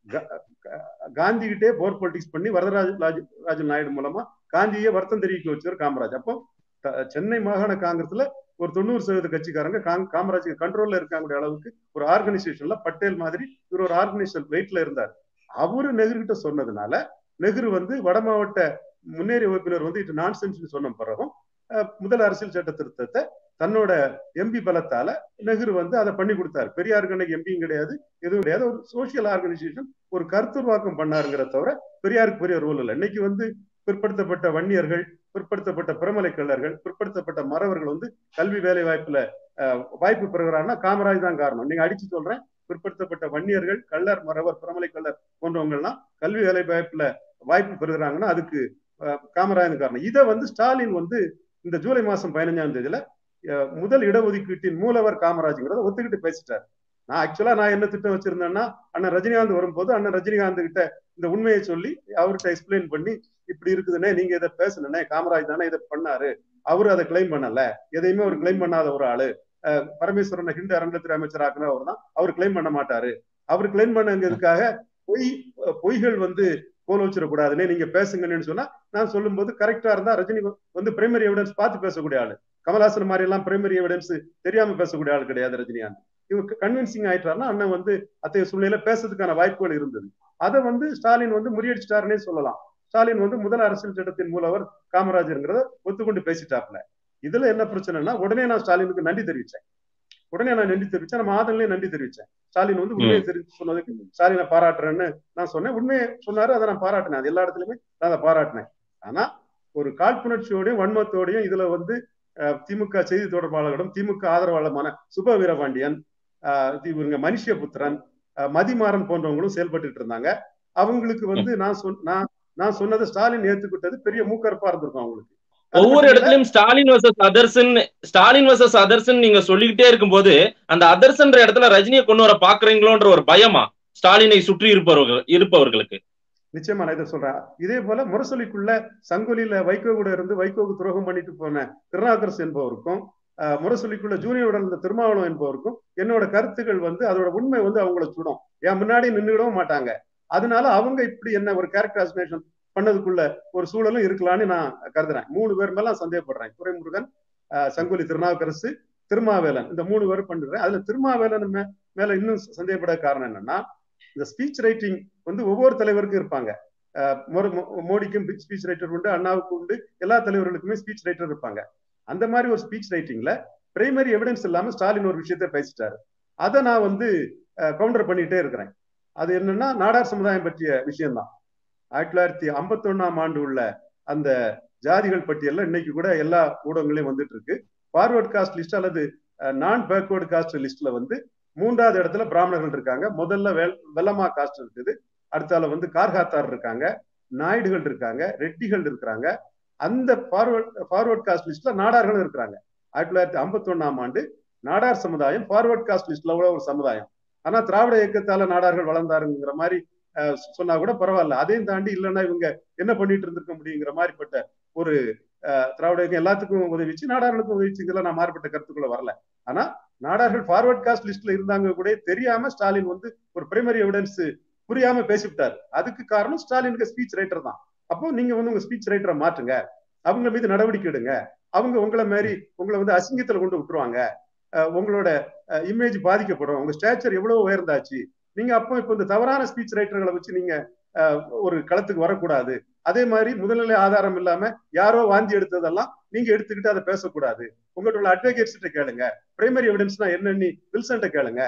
காந்தி கிட்டே போர் பொலிட்டிக்ஸ் பண்ணி வரதராஜ ராஜ நாயுடு மூலமா காந்தியை வருத்தம் தெரிவிக்க வச்சவர் காமராஜ் அப்போ சென்னை மாகாண காங்கிரஸ்ல ஒரு தொண்ணூறு சதவீத கட்சிக்காரங்க காமராஜ் கண்ட்ரோல்ல இருக்காங்க அளவுக்கு ஒரு ஆர்கனைசேஷன்ல பட்டேல் மாதிரி இவர் ஒரு ஆர்கனைசேஷன் வெயிட்ல இருந்தார் அவரு நெஹ்ரு கிட்ட சொன்னதுனால நெஹ்ரு வந்து வட மாவட்ட முன்னேறிய வகுப்பினர் வந்து இது நான்சென்ஸ் சொன்ன பிறகும் முதல் அரசியல் சட்ட திருத்தத்தை தன்னோட எம்பி பலத்தால நெஹ்ரு வந்து அதை பண்ணி கொடுத்தாரு பெரியாருக்கு அன்னைக்கு எம்பியும் கிடையாது எதுவும் கிடையாது ஒரு சோசியல் ஆர்கனைசேஷன் ஒரு கருத்துருவாக்கம் பண்ணாருங்கிற தவிர பெரியாருக்கு பெரிய ரோல் இல்லை இன்னைக்கு வந்து பிற்படுத்தப்பட்ட வன்னியர்கள் பிற்படுத்தப்பட்ட பிரமலை கள்ளர்கள் பிற்படுத்தப்பட்ட மறவர்கள் வந்து கல்வி வேலை வாய்ப்புல வாய்ப்பு பெறுகிறான்னா காமராஜ் தான் காரணம் நீங்க அடிச்சு சொல்றேன் பிற்படுத்தப்பட்ட வன்னியர்கள் கள்ளர் மறவர் பிரமலை கள்ளர் போன்றவங்கலாம் கல்வி வேலை வாய்ப்புல வாய்ப்பு பெறுகிறாங்கன்னா அதுக்கு காமராஜன் காரணம் இதை வந்து ஸ்டாலின் வந்து இந்த ஜூலை மாசம் பதினஞ்சாம் தேதியில முதல் இடஒதுக்கீட்டின் மூலவர் காமராஜ்ங்கிறத ஒத்துக்கிட்டு பேசிட்டார் நான் ஆக்சுவலா நான் என்ன திட்டம் வச்சிருந்தேன்னா அண்ணன் ரஜினிகாந்த் வரும்போது அண்ணன் ரஜினிகாந்த் கிட்ட இந்த உண்மையை சொல்லி அவர்கிட்ட எக்ஸ்பிளைன் பண்ணி இப்படி இருக்குதுன்னே நீங்க இதை பேசணுன்னே காமராஜ் தானே இதை பண்ணாரு அவரு அதை கிளைம் பண்ணல எதையுமே அவர் கிளைம் பண்ணாத ஒரு ஆளு பரமேஸ்வரன் ஹிந்து அறநிலையத்துறை அமைச்சர் ஆக்குன அவர் தான் அவர் கிளைம் பண்ண மாட்டாரு அவர் கிளைம் பண்ணங்கிறதுக்காக பொய் பொய்கள் வந்து கோல வச்சிடக்கூடாதுன்னே நீங்க பேசுங்கன்னு சொன்னா நான் சொல்லும் போது கரெக்டா இருந்தா ரஜினி வந்து பிரைமரி எவிடன்ஸ் பார்த்து பேசக்கூடிய ஆளு கமல்ஹாசன் மாதிரி எல்லாம் பிரைமரி எவிடன்ஸ் தெரியாம பேசக்கூடிய ஆள் கிடையாது ரஜினிகாந்த் இவங்க கன்வின்சிங் ஆயிட்டாருன்னா அண்ணன் வந்து அத்தைய சூழ்நிலையில பேசுறதுக்கான வாய்ப்புகள் இருந்தது அதை வந்து ஸ்டாலின் வந்து முறியடிச்சிட்டாருன்னே சொல்லலாம் ஸ்டாலின் வந்து முதல் அரசியல் சட்டத்தின் மூலவர் காமராஜருங்கிறத ஒத்துக்கொண்டு பேசிட்டாப்ல இதுல என்ன பிரச்சனைனா உடனே நான் ஸ்டாலினுக்கு நன்றி தெரிவிச்சேன் உடனே நான் நன்றி தெரிவிச்சேன் நம்ம ஆதரவுலயே நன்றி தெரிவிச்சேன் ஸ்டாலின் வந்து உண்மையை தெரிவித்து சொன்னதுக்கு ஸ்டாலினை பாராட்டுறேன்னு நான் சொன்னேன் உண்மையை சொன்னாரு அதை நான் பாராட்டினேன் அது எல்லா இடத்துலயுமே நான் அதை பாராட்டினேன் ஆனா ஒரு காழ்ப்புணர்ச்சியோடையும் வன்மத்தோடையும் இதுல வந்து திமுக செய்தி தொடர்பாளர்களும் திமுக ஆதரவாளமான சுப வீரபாண்டியன் இவங்க மனுஷபுத்திரன் மதிமாறன் போன்றவங்களும் செயல்பட்டு இருந்தாங்க அவங்களுக்கு வந்து நான் சொன்ன நான் சொன்னதை ஸ்டாலின் ஏத்துக்கிட்டது பெரிய மூக்கற்பா இருந்திருக்கும் அவங்களுக்கு ஒவ்வொரு இடத்துலயும் Stalin versus others Stalin versus others நீங்க சொல்லிக்கிட்டே இருக்கும்போது அந்த அதர்சன்ற இடத்துல ரஜினியை கொண்டு வர பாக்குறீங்களோன்ற ஒரு பயமா ஸ்டாலினை சுற்றி இருப்பவர்கள் இருப்பவர்களுக்கு நிச்சயமா நான் இதை சொல்றேன் இதே போல முரசொலிக்குள்ள சங்கொலியில வைகோ கூட இருந்து வைகோவுக்கு துரோகம் பண்ணிட்டு போன திருநாகரசு என்பவருக்கும் முரசொலிக்குள்ள ஜூனியருடன் இருந்த திருமாவளம் என்பவருக்கும் என்னோட கருத்துக்கள் வந்து அதோட உண்மை வந்து அவங்கள சுடும் என் முன்னாடி நின்றுடவும் மாட்டாங்க அதனால அவங்க இப்படி என்ன ஒரு கேரக்டர் அசினேஷன் பண்ணதுக்குள்ள ஒரு சூழலும் இருக்கலாம்னு நான் கருதுறேன் மூணு பேர் மேல சந்தேகப்படுறேன் துரைமுருகன் சங்கொலி திருநாவுக்கரசு திருமாவேலன் இந்த மூணு பேரும் பண்ணுறேன் அதுல திருமாவேலன் மேல இன்னும் சந்தேகப்பட காரணம் என்னன்னா இந்த ஸ்பீச் ரைட்டிங் வந்து ஒவ்வொரு தலைவருக்கும் இருப்பாங்க மோடிக்கும் ஸ்பீச் ரைட்டர் உண்டு அண்ணாவுக்கு உண்டு எல்லா தலைவர்களுக்குமே ஸ்பீச் ரைட்டர் இருப்பாங்க அந்த மாதிரி ஒரு ஸ்பீச் ரைட்டிங்ல பிரைமரி எவிடன்ஸ் இல்லாம ஸ்டாலின் ஒரு விஷயத்த பேசிட்டாரு அதை நான் வந்து கவுண்டர் பண்ணிட்டே இருக்கிறேன் அது என்னன்னா நாடார் சமுதாயம் பற்றிய விஷயம்தான் ஆயிரத்தி தொள்ளாயிரத்தி ஐம்பத்தி ஒன்னாம் ஆண்டு உள்ள அந்த ஜாதிகள் பட்டியல்ல இன்னைக்கு கூட எல்லா ஊடகங்களையும் வந்துட்டு இருக்கு ஃபார்வர்ட் காஸ்ட் லிஸ்ட் அல்லது நான் பேக்வர்டு காஸ்ட் லிஸ்ட்ல வந்து மூன்றாவது இடத்துல பிராமணர்கள் இருக்காங்க முதல்ல வெல் வெள்ளமா காஸ்ட் இருக்குது அடுத்தால வந்து கார்காத்தார் இருக்காங்க நாயுடுகள் இருக்காங்க ரெட்டிகள் இருக்கிறாங்க அந்த ஃபார்வர்ட் ஃபார்வர்ட் காஸ்ட் லிஸ்ட்ல நாடார்களும் இருக்கிறாங்க ஆயிரத்தி தொள்ளாயிரத்தி ஐம்பத்தி ஒன்னாம் ஆண்டு நாடார் சமுதாயம் ஃபார்வர்ட் காஸ்ட் லிஸ்ட்ல உள்ள ஒரு சமுதாயம் ஆனா திராவிட இயக்கத்தால நாடார்கள் வளர்ந்தாருங்கிற மாதிரி சொன்னா கூட பரவாயில்ல அதையும் தாண்டி இல்லைன்னா இவங்க என்ன பண்ணிட்டு இருந்திருக்க முடியுங்கிற மாதிரிப்பட்ட ஒரு திராவிட இயக்கம் எல்லாத்துக்கும் உதவிச்சு நாடார்களுக்கும் உதவிச்சுங்கள நான் மாறுபட்ட கருத்துக்குள்ள வரல ஆனா நாடார்கள் ஃபார்வர்ட் காஸ்ட் லிஸ்ட்ல இருந்தாங்க கூட தெரியாம ஸ்டாலின் வந்து ஒரு பிரைமரி எவிடன்ஸ் புரியாம பேசிவிட்டாரு அதுக்கு காரணம் ஸ்டாலினுக்கு ஸ்பீச் ரைட்டர் தான் அப்போ நீங்க வந்து உங்க ஸ்பீச் ரைட்டரை மாற்றுங்க அவங்க மீது நடவடிக்கை எடுங்க அவங்க உங்களை மாதிரி உங்களை வந்து அசிங்கத்துல கொண்டு விட்டுருவாங்க உங்களோட இமேஜ் பாதிக்கப்படும் உங்க ஸ்டேச்சர் எவ்வளவு உயர்ந்தாச்சு நீங்க அப்போ இப்போ இந்த தவறான ஸ்பீச் ரைட்டர்களை வச்சு நீங்க ஒரு களத்துக்கு வரக்கூடாது அதே மாதிரி முதல்நிலை ஆதாரம் இல்லாம யாரோ வாந்தி எடுத்ததெல்லாம் நீங்க எடுத்துக்கிட்டு அதை பேசக்கூடாது உங்களோட அட்வொகேட்ஸ் கேளுங்க பிரைமரி எவிடன்ஸ்னா என்னன்னு வில்சன்ட்ட கேளுங்க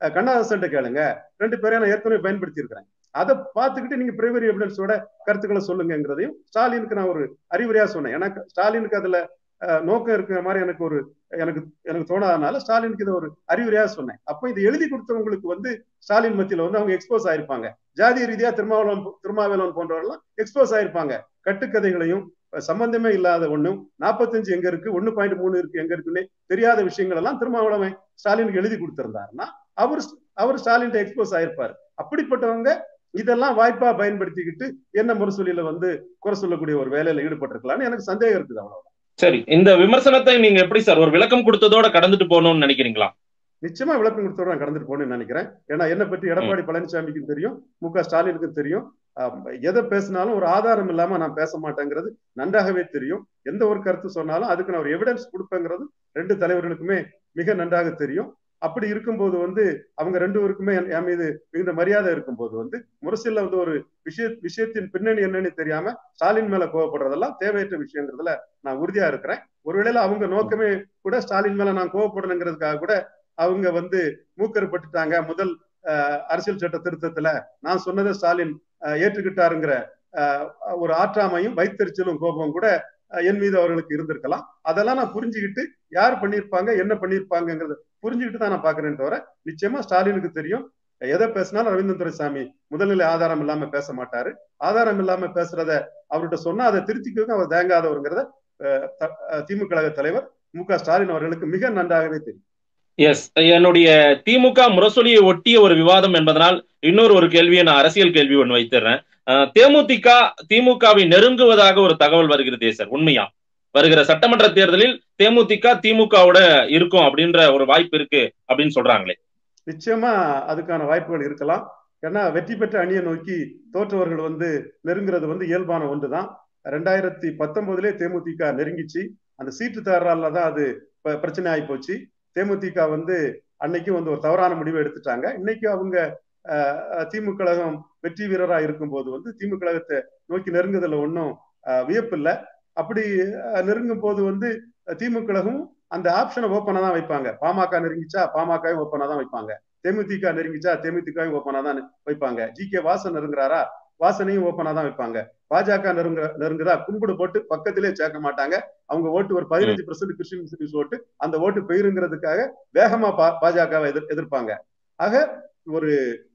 கண்ணாதாசன் கேளுங்க ரெண்டு பேரையும் நான் ஏற்கனவே பயன்படுத்தி இருக்கிறேன் அதை பார்த்துக்கிட்டு நீங்க பிரைமரி எவிடன்ஸோட கருத்துக்களை சொல்லுங்கிறதையும் ஸ்டாலினுக்கு நான் ஒரு அறிவுரையா சொன்னேன் எனக்கு ஸ்டாலினுக்கு அதுல நோக்கம் இருக்கிற மாதிரி எனக்கு ஒரு எனக்கு எனக்கு தோணாதனால ஸ்டாலினுக்கு இதை ஒரு அறிவுரையா சொன்னேன் அப்போ இதை எழுதி கொடுத்தவங்களுக்கு வந்து ஸ்டாலின் மத்தியில வந்து அவங்க எக்ஸ்போஸ் ஆயிருப்பாங்க ஜாதிய ரீதியா திருமாவளவன் திருமாவளவன் போன்றவர்கள்லாம் எக்ஸ்போஸ் ஆயிருப்பாங்க கட்டுக்கதைகளையும் சம்பந்தமே இல்லாத ஒண்ணும் நாற்பத்தஞ்சு எங்க இருக்கு ஒன்னு பாயிண்ட் மூணு இருக்கு எங்க இருக்குன்னு தெரியாத விஷயங்கள் எல்லாம் திருமாவளவன் ஸ்டாலினுக்கு எழுதி கொடுத்திருந்தாருன்னா அவர் அவர் ஸ்டாலின் எக்ஸ்போஸ் ஆயிருப்பாரு அப்படிப்பட்டவங்க இதெல்லாம் வாய்ப்பா பயன்படுத்திக்கிட்டு என்ன முரசொலியில வந்து குறை சொல்லக்கூடிய ஒரு வேலையில ஈடுபட்டிருக்கலாம்னு எனக்கு சந்தேகம் இருக்குது அவ்வளவு சரி இந்த விமர்சனத்தை நீங்க எப்படி சார் ஒரு விளக்கம் கொடுத்ததோட கடந்துட்டு போகணும்னு நினைக்கிறீங்களா நிச்சயமா விளக்கம் கொடுத்தோட நான் கடந்துட்டு போகணும்னு நினைக்கிறேன் ஏன்னா என்ன பற்றி எடப்பாடி பழனிசாமிக்கும் தெரியும் மு க ஸ்டாலினுக்கும் தெரியும் எதை பேசினாலும் ஒரு ஆதாரம் இல்லாம நான் பேச மாட்டேங்கிறது நன்றாகவே தெரியும் எந்த ஒரு கருத்து சொன்னாலும் அதுக்கு நான் ஒரு எவிடன்ஸ் கொடுப்பேங்கிறது ரெண்டு தலைவர்களுக்குமே மிக நன்றாக தெரியும் அப்படி இருக்கும்போது வந்து அவங்க ரெண்டு பேருக்குமே என் மீது மிகுந்த மரியாதை இருக்கும்போது வந்து முரசில்ல வந்து ஒரு விஷய விஷயத்தின் பின்னணி என்னன்னு தெரியாம ஸ்டாலின் மேல கோவப்படுறதெல்லாம் தேவையற்ற விஷயங்கிறதுல நான் உறுதியா இருக்கிறேன் ஒருவேளை அவங்க நோக்கமே கூட ஸ்டாலின் மேல நான் கோவப்படணுங்கிறதுக்காக கூட அவங்க வந்து மூக்கறுப்பட்டுட்டாங்க முதல் அரசியல் சட்ட திருத்தத்துல நான் சொன்னதை ஸ்டாலின் ஏற்றுக்கிட்டாருங்கிற ஒரு ஆற்றாமையும் வைத்தறிச்சலும் கோபம் கூட என் மீது அவர்களுக்கு இருந்திருக்கலாம் அதெல்லாம் நான் புரிஞ்சுக்கிட்டு யார் பண்ணியிருப்பாங்க என்ன பண்ணியிருப்பாங்கிறத புரிஞ்சுக்கிட்டு தான் நான் பாக்குறேன் தவிர நிச்சயமா ஸ்டாலினுக்கு தெரியும் எதை பேசினாலும் ரவீந்திரன் துரைசாமி முதல்நிலை ஆதாரம் இல்லாம பேச மாட்டாரு ஆதாரம் இல்லாம பேசுறத அவர்கிட்ட சொன்னா அதை திருத்திக்கவும் அவர் தேங்காதவருங்கிறத திமுக கழக தலைவர் மு க ஸ்டாலின் அவர்களுக்கு மிக நன்றாகவே தெரியும் எஸ் என்னுடைய திமுக முரசொலியை ஒட்டிய ஒரு விவாதம் என்பதனால் இன்னொரு ஒரு கேள்வியை நான் அரசியல் கேள்வி ஒன்று வைத்திடுறேன் தேமுதிக திமுகவை நெருங்குவதாக ஒரு தகவல் வருகிறதே சார் உண்மையா வருகிற சட்டமன்ற தேர்தலில் தேமுதிக திமுகவோட இருக்கும் அப்படின்ற ஒரு வாய்ப்பு இருக்கு அப்படின்னு சொல்றாங்களே நிச்சயமா அதுக்கான வாய்ப்புகள் இருக்கலாம் ஏன்னா வெற்றி பெற்ற அணியை நோக்கி தோற்றவர்கள் வந்து நெருங்குறது வந்து இயல்பான ஒன்றுதான் ரெண்டாயிரத்தி பத்தொன்பதுலேயே தேமுதிக நெருங்கிச்சு அந்த சீட்டு தகராறுல தான் அது பிரச்சனை ஆகி போச்சு தேமுதிக வந்து அன்னைக்கும் வந்து ஒரு தவறான முடிவை எடுத்துட்டாங்க இன்னைக்கு அவங்க திமுக கழகம் வெற்றி வீரரா இருக்கும்போது வந்து திமுக கழகத்தை நோக்கி நெருங்குதல ஒன்றும் வியப்பு இல்லை அப்படி நெருங்கும் போது வந்து திமுக கழகம் அந்த ஆப்ஷனை ஓப்பனா தான் வைப்பாங்க பாமக நெருங்கிச்சா பாமகவும் ஓப்பனா தான் வைப்பாங்க தேமுதிக நெருங்கிச்சா தேமுதிகவும் ஓப்பனா தான் வைப்பாங்க ஜி கே வாசன் நெருங்குறாரா வாசனையும் ஓப்பனா தான் வைப்பாங்க பாஜக நெருங்க நெருங்குதா கும்பிடு போட்டு பக்கத்திலே சேர்க்க மாட்டாங்க அவங்க ஓட்டு ஒரு பதினஞ்சு பெர்சன்ட் கிறிஸ்டின் முஸ்லிம்ஸ் ஓட்டு அந்த ஓட்டு பெயிருங்கிறதுக்காக வேகமா பா பாஜகவை எதிர் எதிர்ப்பாங்க ஆக ஒரு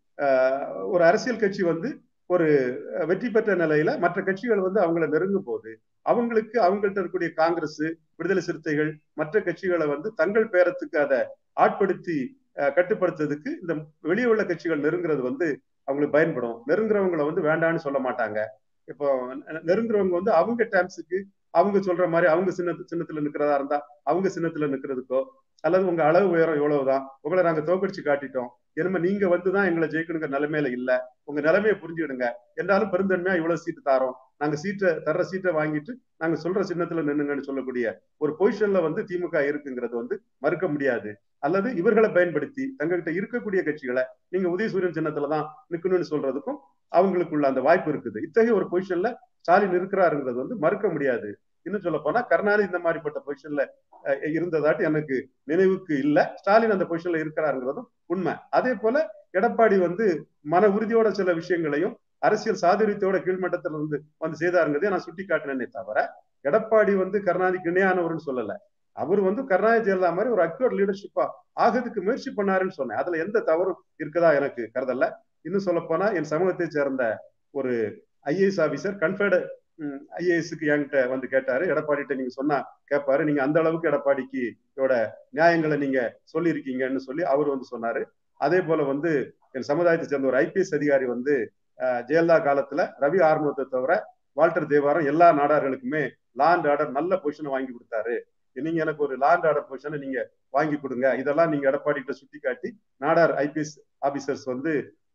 ஒரு அரசியல் கட்சி வந்து ஒரு வெற்றி பெற்ற நிலையில மற்ற கட்சிகள் வந்து அவங்கள நெருங்கும் போது அவங்களுக்கு அவங்கள்ட்ட இருக்கக்கூடிய காங்கிரஸ் விடுதலை சிறுத்தைகள் மற்ற கட்சிகளை வந்து தங்கள் பேரத்துக்கு அதை ஆட்படுத்தி கட்டுப்படுத்துறதுக்கு இந்த வெளியே உள்ள கட்சிகள் நெருங்குறது வந்து அவங்களுக்கு பயன்படும் நெருங்குறவங்களை வந்து வேண்டான்னு சொல்ல மாட்டாங்க இப்போ நெருங்குறவங்க வந்து அவங்க டேம்ஸுக்கு அவங்க சொல்ற மாதிரி அவங்க சின்ன சின்னத்துல நிக்கிறதா இருந்தா அவங்க சின்னத்துல நிக்கிறதுக்கோ அல்லது உங்க அளவு உயரம் இவ்வளவுதான் உங்களை நாங்க தோக்கடிச்சு காட்டிட்டோம் இனிமே நீங்க வந்துதான் எங்களை ஜெயிக்கணுங்கிற நிலைமையில இல்ல உங்க நிலைமையை புரிஞ்சுக்கிடுங்க என்றாலும் பெருந்தன்மையா இவ்வளவு சீட்டு தாரோம் நாங்க சீட்டை தர்ற சீட்டை வாங்கிட்டு நாங்க சொல்ற சின்னத்துல நின்னுங்கன்னு சொல்லக்கூடிய ஒரு பொசிஷன்ல வந்து திமுக இருக்குங்கிறது வந்து மறுக்க முடியாது அல்லது இவர்களை பயன்படுத்தி தங்ககிட்ட இருக்கக்கூடிய கட்சிகளை நீங்க உதயசூரியன் சின்னத்துலதான் நிக்கணும்னு சொல்றதுக்கும் அவங்களுக்குள்ள அந்த வாய்ப்பு இருக்குது இத்தகைய ஒரு பொசிஷன்ல ஸ்டாலின் இருக்கிறாருங்கிறது வந்து மறுக்க முடியாது இன்னும் சொல்ல போனா கருணாநிதி இந்த மாதிரிப்பட்ட பொசிஷன்ல இருந்ததாட்டு எனக்கு நினைவுக்கு இல்ல ஸ்டாலின் அந்த பொசிஷன்ல இருக்கிறாருங்கிறதும் உண்மை அதே போல எடப்பாடி வந்து மன உறுதியோட சில விஷயங்களையும் அரசியல் சாதுரியத்தோட கீழ்மட்டத்துல இருந்து வந்து செய்தாருங்கிறதே நான் சுட்டி காட்டினேனே தவிர எடப்பாடி வந்து கருணாநிதிக்கு இணையானவர்னு சொல்லல அவர் வந்து கருணாநிதி ஜெயலலிதா மாதிரி ஒரு அக்யூர் லீடர்ஷிப்பா ஆகிறதுக்கு முயற்சி பண்ணாருன்னு சொன்னேன் அதுல எந்த தவறும் இருக்குதா எனக்கு கருதல இன்னும் சொல்ல போனா என் சமூகத்தை சேர்ந்த ஒரு ஐஏஎஸ் ஆபீசர் கன்ஃபர்டு ஐஏஎஸ்க்கு என்கிட்ட வந்து கேட்டாரு எடப்பாடிட்ட நீங்க சொன்னா கேட்பாரு நீங்க அந்த அளவுக்கு எடப்பாடிக்கு இதோட நியாயங்களை நீங்க சொல்லியிருக்கீங்கன்னு சொல்லி அவர் வந்து சொன்னாரு அதே போல வந்து என் சமுதாயத்தை சேர்ந்த ஒரு ஐபிஎஸ் அதிகாரி வந்து ஜெயலலிதா காலத்துல ரவி ஆர்மத்தை தவிர வால்டர் தேவாரம் எல்லா நாடார்களுக்குமே லாண்ட் ஆர்டர் நல்ல பொசிஷனை வாங்கி கொடுத்தாரு நீங்க எனக்கு ஒரு லாண்ட் ஆர்டர் பொசிஷனை நீங்க வாங்கி கொடுங்க இதெல்லாம் நீங்க எடப்பாடி கிட்ட சுட்டி காட்டி நாடார் ஐபிஎஸ் ஆபீசர்ஸ் வந்து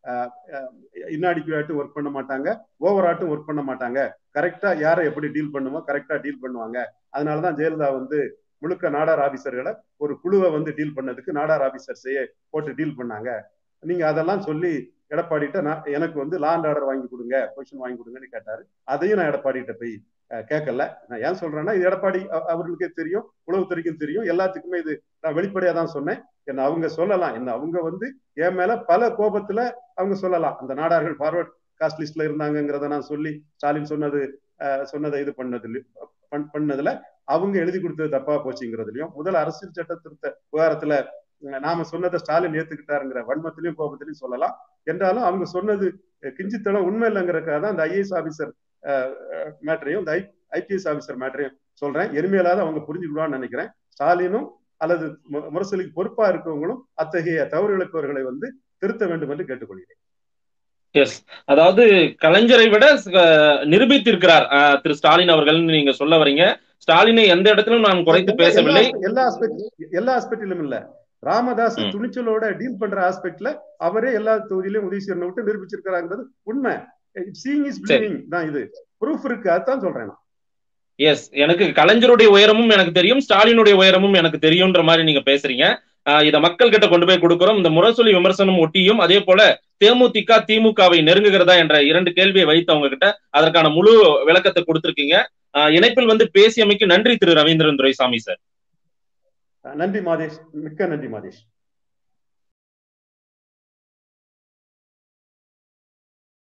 இன்னாடிக்குவாட்டும் ஒர்க் பண்ண மாட்டாங்க ஓவர் ஆட்டும் ஒர்க் பண்ண மாட்டாங்க கரெக்டா யாரை எப்படி டீல் பண்ணுமோ கரெக்டா டீல் பண்ணுவாங்க அதனாலதான் ஜெயலலிதா வந்து முழுக்க நாடார் ஆபீசர்களை ஒரு குழுவை வந்து டீல் பண்ணதுக்கு நாடார் ஆபீசர்ஸையே போட்டு டீல் பண்ணாங்க நீங்க அதெல்லாம் சொல்லி எடப்பாடிட்ட நான் எனக்கு வந்து லாண்ட் ஆர்டர் வாங்கி கொடுங்க பொசிஷன் வாங்கி கொடுங்கன்னு கேட்டாரு அதையும் நான் எடப்பாடிட்ட போய் கேட்கல நான் ஏன் சொல்றேன்னா இது எடப்பாடி அவர்களுக்கே தெரியும் உளவுத்துறைக்கும் தெரியும் எல்லாத்துக்குமே இது நான் வெளிப்படையா தான் சொன்னேன் என்ன அவங்க சொல்லலாம் என்ன அவங்க வந்து என் மேல பல கோபத்துல அவங்க சொல்லலாம் அந்த நாடார்கள் ஃபார்வர்ட் காஸ்ட் லிஸ்ட்ல இருந்தாங்கிறத நான் சொல்லி ஸ்டாலின் சொன்னது சொன்னதை இது பண்ணது பண்ணதுல அவங்க எழுதி கொடுத்தது தப்பா போச்சுங்கிறதுலயும் முதல் அரசியல் சட்ட திருத்த விவகாரத்துல நாம சொன்னதை ஸ்டாலின் ஏத்துக்கிட்டாருங்கிற வன்மத்திலையும் கோபத்திலையும் சொல்லலாம் என்றாலும் அவங்க சொன்னது கிஞ்சித்தளம் உண்மை இல்லைங்கிறக்காக தான் அந்த ஐஏஎஸ் ஆபீசர் மேட்டரையும் இந்த ஐபிஎஸ் ஆபீசர் மேட்டரையும் சொல்றேன் எருமையிலாத அவங்க புரிஞ்சுக்கலாம்னு நினைக்கிறேன் ஸ்டாலினும் அல்லது முரசொலிக்கு பொறுப்பா இருக்கவங்களும் அத்தகைய தவறுகளுக்கு அவர்களை வந்து திருத்த வேண்டும் என்று கேட்டுக்கொள்கிறேன் எஸ் அதாவது கலைஞரை விட நிரூபித்திருக்கிறார் திரு ஸ்டாலின் அவர்கள் நீங்க சொல்ல வரீங்க ஸ்டாலினை எந்த இடத்திலும் நான் குறைத்து பேசவில்லை எல்லா ஆஸ்பெக்ட் எல்லா ஆஸ்பெக்டிலும் இல்ல ராமதாஸ் துணிச்சலோட டீல் பண்ற ஆஸ்பெக்ட்ல அவரே எல்லா தொகுதியிலும் உதயசீரனை விட்டு நிரூபிச்சிருக்கிறாங்கிறது உண்மை சீயிங் இஸ் பிலீவிங் தான் இது ப்ரூஃப் இருக்கு அதான் சொல்றேன் நான் எஸ் எனக்கு கலைஞருடைய உயரமும் எனக்கு தெரியும் ஸ்டாலினுடைய உயரமும் எனக்கு தெரியும்ன்ற மாதிரி நீங்க பேசுறீங்க இதை மக்கள் கிட்ட கொண்டு போய் கொடுக்கிறோம் இந்த முரசொலி விமர்சனம் ஒட்டியும் அதே போல தேமுதிக திமுகவை நெருங்குகிறதா என்ற இரண்டு கேள்வியை வைத்தவங்க கிட்ட அதற்கான முழு விளக்கத்தை கொடுத்திருக்கீங்க இணைப்பில் வந்து பேசியமைக்கு நன்றி திரு ரவீந்திரன் துரைசாமி சார் நன்றி மாதேஷ் மிக்க நன்றி மாதேஷ்